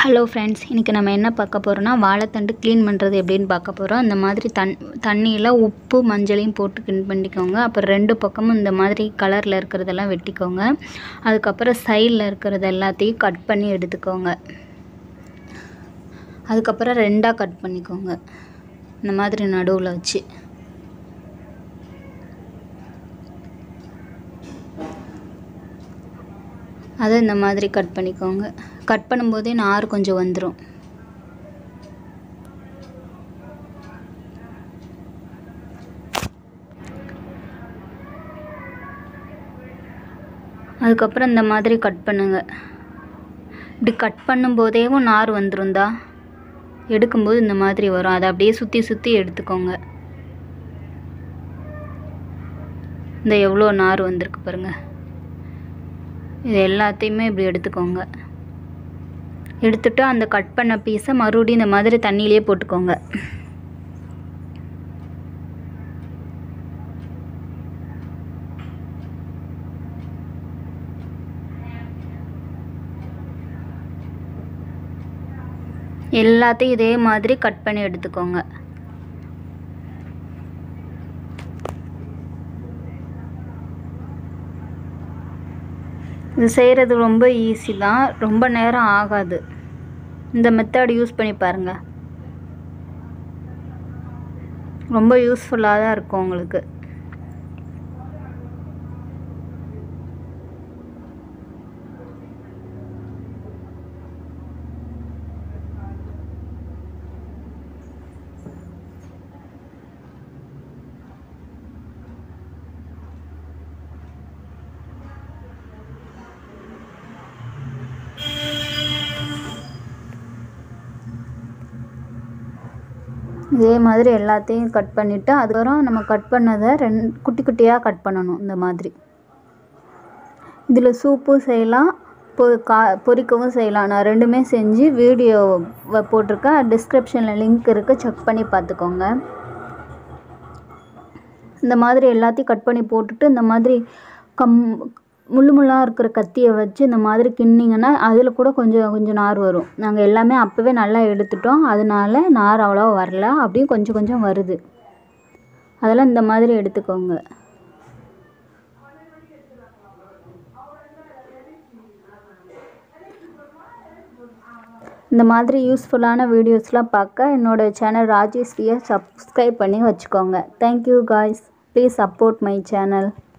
hello friends இன்றைக்கி நம்ம என்ன பார்க்க போகிறோம்னா வாழைத்தண்டு க்ளீன் பண்ணுறது எப்படின்னு பார்க்க போகிறோம் இந்த மாதிரி தண் தண்ணியில் உப்பு மஞ்சளையும் போட்டு க்ளீன் பண்ணிக்கோங்க அப்புறம் ரெண்டு பக்கமும் இந்த மாதிரி கலரில் இருக்கிறதெல்லாம் வெட்டிக்கோங்க அதுக்கப்புறம் சைடில் இருக்கிறது எல்லாத்தையும் கட் பண்ணி எடுத்துக்கோங்க அதுக்கப்புறம் ரெண்டாக கட் பண்ணிக்கோங்க இந்த மாதிரி நடுவில் வச்சு அதை இந்த மாதிரி கட் பண்ணிக்கோங்க கட் பண்ணும்போதே நார் கொஞ்சம் வந்துடும் அதுக்கப்புறம் இந்த மாதிரி கட் பண்ணுங்க இப்படி கட் பண்ணும்போதேவும் நார் வந்துருந்தா எடுக்கும்போது இந்த மாதிரி வரும் அதை அப்படியே சுற்றி சுற்றி எடுத்துக்கோங்க இந்த எவ்வளோ நார் வந்திருக்கு பாருங்கள் இது எல்லாத்தையுமே இப்படி எடுத்துக்கோங்க எடுத்துட்டு அந்த கட் பண்ண பீஸை மறுபடியும் இந்த மாதிரி தண்ணியிலே போட்டுக்கோங்க எல்லாத்தையும் இதே மாதிரி கட் பண்ணி எடுத்துக்கோங்க இது செய்கிறது ரொம்ப ஈஸி தான் ரொம்ப நேரம் ஆகாது இந்த மெத்தட் யூஸ் பண்ணி பாருங்கள் ரொம்ப யூஸ்ஃபுல்லாக தான் இருக்கும் உங்களுக்கு இதே மாதிரி எல்லாத்தையும் கட் பண்ணிவிட்டு அதுக்கப்புறம் நம்ம கட் பண்ணதை ரெண் குட்டி குட்டியாக கட் பண்ணணும் இந்த மாதிரி இதில் சூப்பும் செய்யலாம் பொ கா பொரிக்கவும் செய்யலாம் நான் ரெண்டுமே செஞ்சு வீடியோ போட்டிருக்கேன் டிஸ்கிரிப்ஷனில் லிங்க் இருக்குது செக் பண்ணி பார்த்துக்கோங்க இந்த மாதிரி எல்லாத்தையும் கட் பண்ணி போட்டுட்டு இந்த மாதிரி கம் முள்ளு முள்ளாக இருக்கிற கத்தியை வச்சு இந்த மாதிரி கிண்டிங்கன்னா அதில் கூட கொஞ்சம் கொஞ்சம் நார் வரும் நாங்கள் எல்லாமே அப்போவே நல்லா எடுத்துட்டோம் அதனால நார் அவ்வளோவா வரல அப்படியும் கொஞ்சம் கொஞ்சம் வருது அதெல்லாம் இந்த மாதிரி எடுத்துக்கோங்க இந்த மாதிரி யூஸ்ஃபுல்லான வீடியோஸ்லாம் பார்க்க என்னோடய சேனல் ராஜேஸ்வரியை சப்ஸ்கிரைப் பண்ணி வச்சுக்கோங்க thank you guys please support my channel